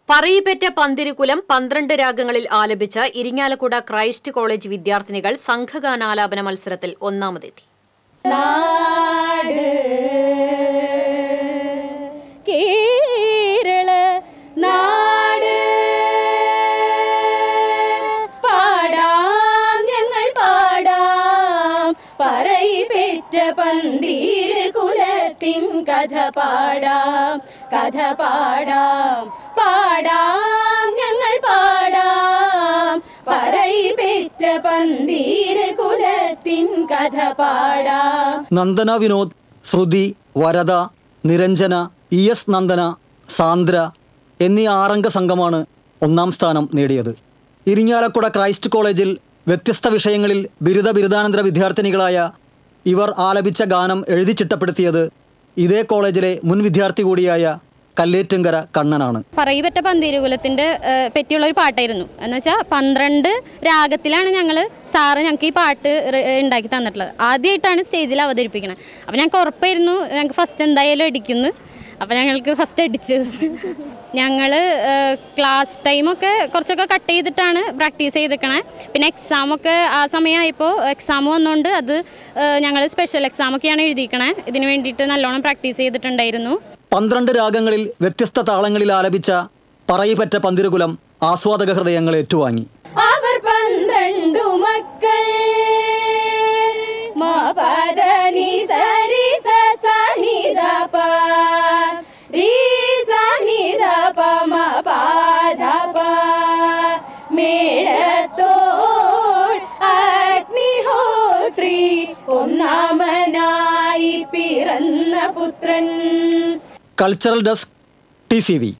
പറയിപ്പറ്റ പന്തിരുകുലം പന്ത്രണ്ട് രാഗങ്ങളിൽ ആലപിച്ച ഇരിങ്ങാലക്കുട ക്രൈസ്റ്റ് കോളേജ് വിദ്യാർത്ഥിനികൾ സംഘഗാനാലാപന മത്സരത്തിൽ ഒന്നാമതെത്തി നാട് കേരള നാട് പാടാം ഞങ്ങൾ പാടാം പറയിപ്പേറ്റ പന്തീർ കുലത്തിൻ കഥ പാടാം കഥ പാടാം പാടാം ഞങ്ങൾ പാടാം പറയിപ്പേറ്റ പന്തീർ കുലത്തിൻ കഥ പാടാം Nandana Vinod Shruti Varada Niranjana E S Nandana Sandra എന്നീ ആറംഗ സംഘമാണ് ഒന്നാം സ്ഥാനം നേടിയത് ഇരിങ്ങാലക്കുട ക്രൈസ്റ്റ് കോളേജിൽ വ്യത്യസ്ത വിഷയങ്ങളിൽ ബിരുദ ബിരുദാനന്തര വിദ്യാർത്ഥിനികളായ ഇവർ ആലപിച്ച ഗാനം എഴുതി ചിട്ടപ്പെടുത്തിയത് ഇതേ കോളേജിലെ മുൻ വിദ്യാർത്ഥി കൂടിയായ കല്ലേറ്റുങ്കര കണ്ണനാണ് പറയിപ്പറ്റ പന്തീരുകുലത്തിൻ്റെ പറ്റിയുള്ള ഒരു പാട്ടായിരുന്നു എന്ന് വെച്ചാൽ പന്ത്രണ്ട് രാഗത്തിലാണ് ഞങ്ങൾ സാറ് ഞങ്ങൾക്ക് ഈ പാട്ട് റെ- ഉണ്ടാക്കി തന്നിട്ടുള്ളത് ആദ്യമായിട്ടാണ് സ്റ്റേജിൽ അവതരിപ്പിക്കുന്നത് അപ്പോൾ ഞങ്ങൾക്ക് ഉറപ്പായിരുന്നു ഞങ്ങൾക്ക് ഫസ്റ്റ് എന്തായാലും അടിക്കുന്നു അപ്പോൾ ഞങ്ങൾക്ക് ഫസ്റ്റ് അടിച്ചു ഞങ്ങൾ ക്ലാസ് ടൈമൊക്കെ കുറച്ചൊക്കെ കട്ട് ചെയ്തിട്ടാണ് പ്രാക്ടീസ് ചെയ്തിരിക്കണേ പിന്നെ എക്സാമൊക്കെ ആ സമയമായപ്പോൾ എക്സാം വന്നുകൊണ്ട് അത് ഞങ്ങൾ സ്പെഷ്യൽ എക്സാമൊക്കെയാണ് എഴുതിയിരിക്കണേ ഇതിന് വേണ്ടിയിട്ട് നല്ലോണം പ്രാക്ടീസ് ചെയ്തിട്ടുണ്ടായിരുന്നു പന്ത്രണ്ട് രാഗങ്ങളിൽ വ്യത്യസ്ത താളങ്ങളിൽ ആലപിച്ച പറയിപ്പറ്റ പന്തിരുകുലം ആസ്വാദക ഹൃദയങ്ങൾ ഏറ്റുവാങ്ങി അവർ പന്ത്രണ്ടു മക്കൾ മാപദനി സരി സനിത പ രീ സനിത പ മ പാധ പ മേളത്തോൾ അഗ്നിഹോത്രി ഒന്നാമനായി പിറന്ന പുത്രൻ cultural desk T C V